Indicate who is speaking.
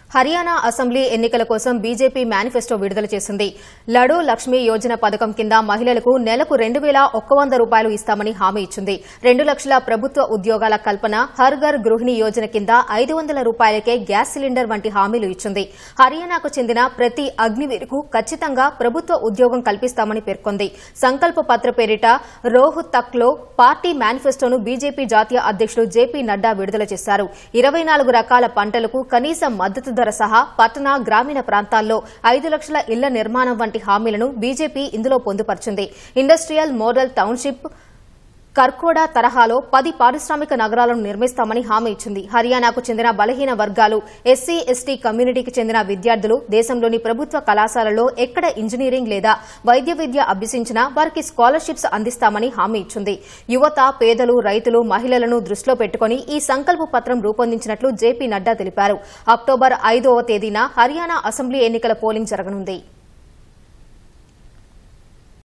Speaker 1: Haryana assembly ఎన్నికల కోసం BJP manifesto విడుదల చేసింది లడూ లక్ష్మీ యోజన పథకం కింద మహిళలకు నెలకు రెండు వేల ఒక్క వంద రూపాయలు ఇస్తామని హామీ ఇచ్చింది రెండు లక్షల ప్రభుత్వ ఉద్యోగాల కల్పన హర్ ఘర్ గృహిణి యోజన కింద ఐదు వందల రూపాయలకే గ్యాస్ సిలిండర్ వంటి హామీలు ఇచ్చింది హర్యానాకు చెందిన ప్రతి అగ్నివీరుకు ఖచ్చితంగా ప్రభుత్వ ఉద్యోగం కల్పిస్తామని పేర్కొంది సంకల్ప పత్ర పేరిట రోహ్తక్లో పార్టీ మేనిఫెస్టోను బీజేపీ జాతీయ అధ్యక్షుడు జేపీ నడ్డా విడుదల చేశారు ఇరవై నాలుగు రకాల పంటలకు కనీస మద్దతు ధర సహా పట్టణ గ్రామీణ ప్రాంతాల్లో ఐదు లక్షల ఇళ్ల నిర్మాణం వంటి హామీలను బీజేపీ ఇందులో పొందుపరిచింది ఇండస్ట్రియల్ మోడల్ టౌన్షిప్ కర్కోడా తరహాలో పది పారిశ్రామిక నగరాలను నిర్మిస్తామని హామీ ఇచ్చింది హర్యానాకు చెందిన బలహీన వర్గాలు ఎస్సీ ఎస్టీ కమ్యూనిటీకి చెందిన విద్యార్థులు దేశంలోని ప్రభుత్వ కళాశాలల్లో ఎక్కడ ఇంజనీరింగ్ లేదా వైద్య విద్య అభ్యసించినా వారికి స్కాలర్షిప్స్ అందిస్తామని హామీ ఇచ్చింది యువత పేదలు రైతులు మహిళలను దృష్టిలో పెట్టుకుని ఈ సంకల్ప పత్రం రూపొందించినట్లు జేపీ నడ్డా తెలిపారు అక్టోబర్ ఐదవ తేదీన హర్యానా అసెంబ్లీ ఎన్నికల పోలింగ్ జరగనుంది